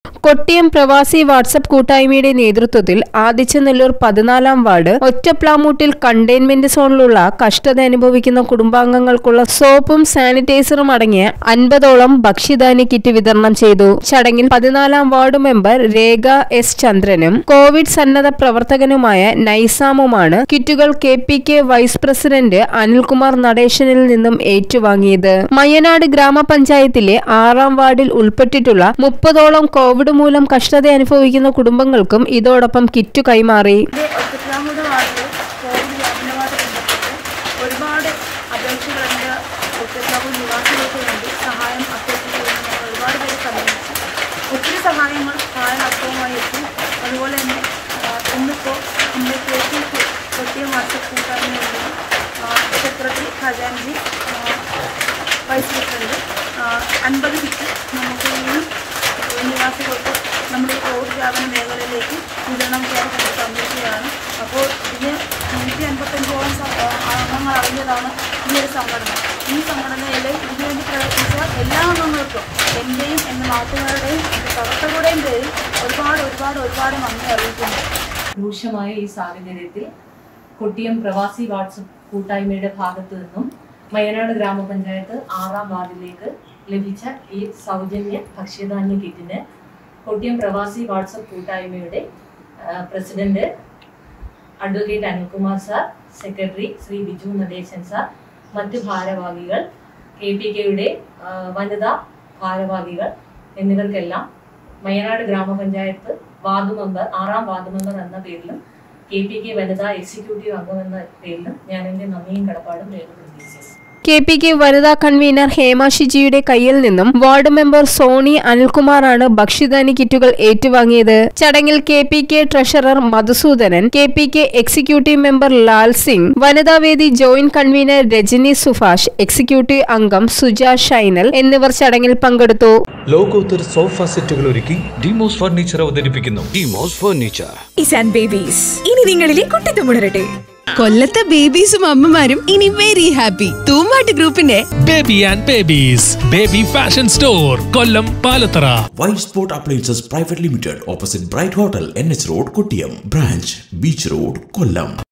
കൊട്ടിയം പ്രവാസി വാട്സപ്പ് കൂട്ടായ്മയുടെ നേതൃത്വത്തിൽ ആദിച്ചനെല്ലൂർ പതിനാലാം വാർഡ് ഒറ്റപ്ലാമൂട്ടിൽ കണ്ടെയ്ൻമെന്റ് സോണിലുള്ള കഷ്ടത അനുഭവിക്കുന്ന കുടുംബാംഗങ്ങൾക്കുള്ള സോപ്പും സാനിറ്റൈസറും അടങ്ങിയ അൻപതോളം ഭക്ഷ്യധാന്യ കിറ്റ് വിതരണം ചെയ്തു ചടങ്ങിൽ പതിനാലാം വാർഡ് മെമ്പർ രേഖ എസ് ചന്ദ്രനും കോവിഡ് സന്നദ്ധ പ്രവർത്തകനുമായ നൈസാമുമാണ് കിറ്റുകൾ K P K vice president Anilkumar നടേശനിൽ നിന്നും ഏറ്റുവാങ്ങിയത് മയ്യനാട് ഗ്രാമപഞ്ചായത്തിലെ ആറാം വാർഡിൽ ഉൾപ്പെട്ടിട്ടുള്ള മുപ്പതോളം കോവിഡ് മൂലം കഷ്ടത അനുഭവിക്കുന്ന കുടുംബങ്ങൾക്കും ഇതോടൊപ്പം കിറ്റ് കൈമാറി ഇത് ഒറ്റപ്രാമുടെ വാർഡിൽ കോവിഡ് വ്യാപനമായിട്ട് ബന്ധപ്പെട്ട് ഒരുപാട് അപേക്ഷകൾ എൻ്റെ ഒറ്റപ്രാമൂർ നിവാസികൾക്ക് വേണ്ടി സഹായം അഭ്യർത്ഥിച്ചുകൊണ്ട് ഞങ്ങൾ ഒരുപാട് പേര് സമീപിച്ചു ഒത്തിരി സഹായങ്ങൾ സഹായം അർത്ഥവുമായി എത്തി അതുപോലെ തന്നെ ആ, ഇന്നിപ്പോൾ നമ്മുടെ കെ പി കൊട്ടിയം വാട്സപ്പ് കൂട്ടായ്മയുടെ സെക്രട്ടറി ഖജാൻജി ആ, വൈസ് പ്രസിഡന്റ് ആ, അൻപത് കിറ്റ് നമുക്ക് ഈ നിവാസികൾക്ക് നമ്മുടെ ഈ കോവിഡ് വ്യാപന മേഖലയിലേക്ക് വിതരണം ചെയ്യാൻ വേണ്ടി സംഭവിക്കുകയാണ് അപ്പോൾ ഇതിന് നൂറ്റി അൻപത്തഞ്ചോളം സ- ആ, അംഗങ്ങൾ അറിഞ്ഞതാണ് ഈ ഒരു സംഘടന ഈ സംഘടനയിൽ ഇതിനുവേണ്ടി പ്രവർത്തിച്ച എല്ലാ അംഗങ്ങൾക്കും എൻ്റെയും എൻ്റെ നാട്ടുകാരുടെയും എൻ്റെ പ്രവർത്തകരുടെയും പേരിൽ ഒരുപാട് ഒരുപാട് ഒരുപാട് നന്ദി അറിയിക്കുന്നു രൂക്ഷമായ ഈ സാഹചര്യത്തിൽ കൊട്ടിയം പ്രവാസി വാട്സപ്പ് കൂട്ടായ്മയുടെ ഭാഗത്തു നിന്നും വയനാട് ഗ്രാമപഞ്ചായത്ത് ആറാം വാർഡിലേക്ക് ലഭിച്ച ഈ സൗജന്യ ഭക്ഷ്യധാന്യ കിറ്റിന് കൊട്ടിയം പ്രവാസി വാട്സപ്പ് കൂട്ടായ്മയുടെ ആ, president advocate Anilkumar sir secretary Shri Biju Nadesan sir മറ്റ് ഭാരവാഹികൾ കെ പി കെയുടെ വനിതാ ഭാരവാഹികൾ എന്നിവർക്കെല്ലാം വയനാട് ഗ്രാമപഞ്ചായത്ത് വാർഡ് മെമ്പർ ആറാം വാർഡ് മെമ്പർ എന്ന പേരിലും കെ പി കെ വനിതാ എക്സിക്യൂട്ടീവ് അംഗം എന്ന പേരിലും ഞാൻ എൻ്റെ നന്ദിയും കടപ്പാടും രേഖപ്പെടുത്തിയിരിക്കുന്നു കെ പി കെ വനിതാ കൺവീനർ ഹേമ ഷിജിയുടെ കയ്യിൽ നിന്നും വാർഡ് മെമ്പർ സോണി അനിൽകുമാറാണ് ഭക്ഷ്യധാന്യ കിറ്റുകൾ ഏറ്റുവാങ്ങിയത് ചടങ്ങിൽ K P K treasurer Madhusoodanan K P K executive member Lal Singh വനിതാവേദി joint convener Rajani Subhash executive അംഗം സുജ ഷൈനൽ എന്നിവർ ചടങ്ങിൽ പങ്കെടുത്തു ലോകോത്തര സോഫ സെറ്റുകൾ ഒരുക്കി ഡിമോസ് ഫർണിച്ചർ അവതരിപ്പിക്കുന്നു ഡിമോസ് ഫർണിച്ചർ ഇസാൻ ബേബീസ് ഇനി നിങ്ങളിലെ കുട്ടിത്തുമുണരട്ടെ കൊല്ലത്തെ ബേബീസും അമ്മമാരും ഇനി വെരി ഹാപ്പി തൂമ്പാട്ട് ഗ്രൂപ്പിന്റെ baby and babies baby fashion store Kollam Palathara White Sport Appliances Private Limited, opposite Bright Hotel, NH Road, Kottayam. Branch, Beach Road, Kollam.